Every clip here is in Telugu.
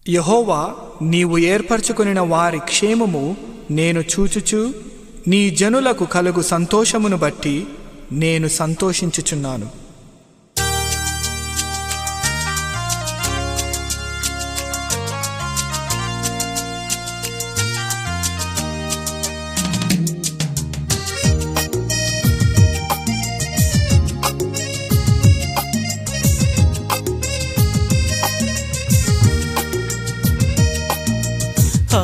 యహోవా నీవు ఏర్పరచుకొనిన వారి క్షేమము నేను చూచుచు నీ జనులకు కలుగు సంతోషమును బట్టి నేను సంతోషించుచున్నాను ఆ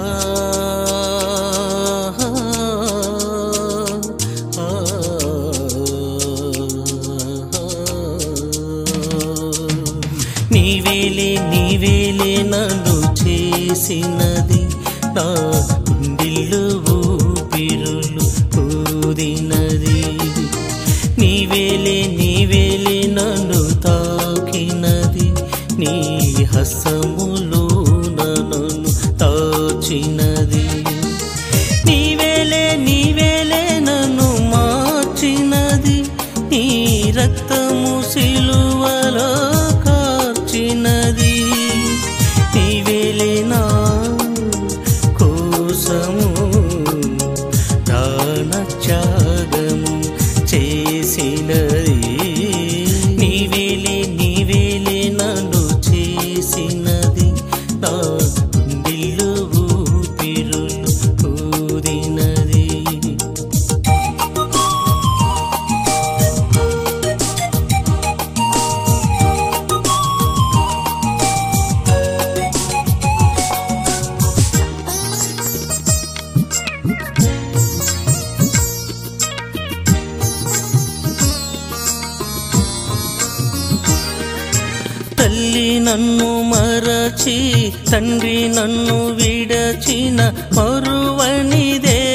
ఆ నీవేలే నీవేలే నన్ను చేసినది నా గుండెల్లో ఊపిరులు ఊదినది నీవేలే నీవేలే నన్ను తాకినది నీ హస్తములో నన్ను తాచినది నీవేలే నీవేలే నన్ను మార్చినది నీ రక్తము సిలువలో కార్చినది నీవేలే నా కోసము ప్రాణత్యాగము చేసినది నీవేలే నీవేలే నన్ను చేసినది నా గుండెల్లో ఊపిరులు ఊదినది తల్లి నన్ను మరచి తండ్రి నన్ను విడచిన మరువని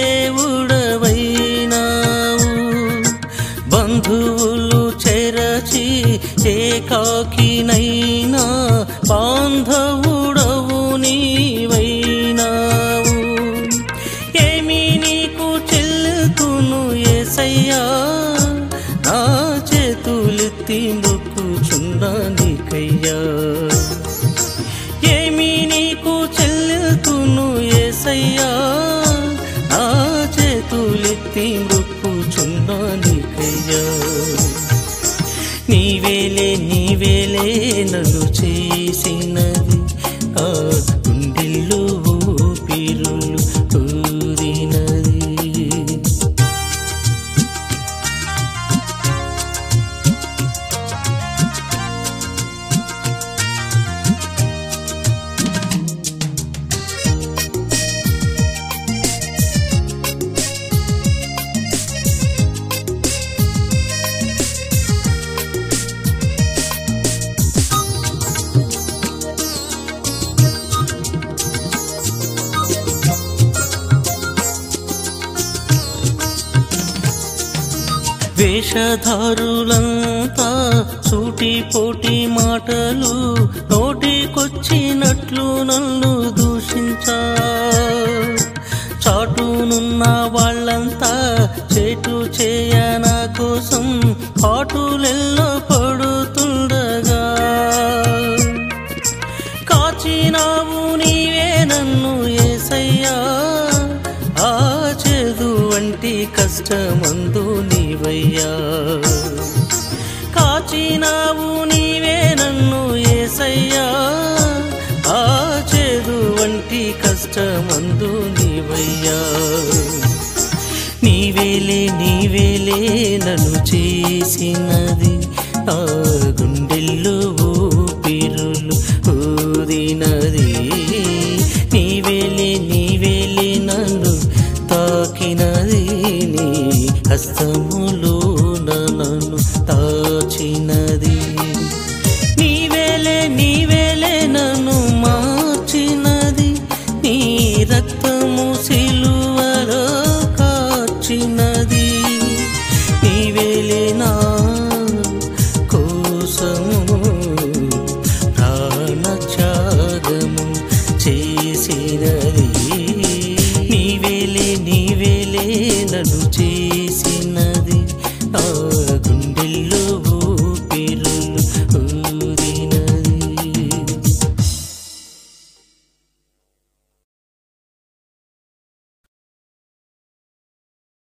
దేవుడవైనావు బంధువులు చెరచి ఏకాకినైనా బాంధవుడవు నీవైనావు ఏమి నీకు చెల్లుతును ఏసయ్యా నా చేతులెత్తి మొక్కుచున్నానికయ్యా ఏమి నీకు చెల్లుతును ఏసయ్యా నా చేతులెత్తి మొక్కుచున్నానికయ్యా నీవేలే నీవేలే నన్ను చేసినది ఆ గుండెల్లో ఊపిరులు ఊదినది వేషధారులంతా సూటి పోటి మాటలు నోటికొచ్చినట్లు నన్ను దూషించా చాటునున్న వాళ్ళంతా చేటు చేయన కోసం పాటులెల్లో పడుతుండగా కాచినావు నీవే నన్ను ఏసయ్యా ఆ చేదు వంటి కష్టమందు నీవయ్యా కాచినావు నీవే నన్ను ఏసయ్యా ఆ చేదు వంటి కష్టమందు నీవయ్యా నీవేలే నీవేలే నన్ను చేసినది ఆ గుండె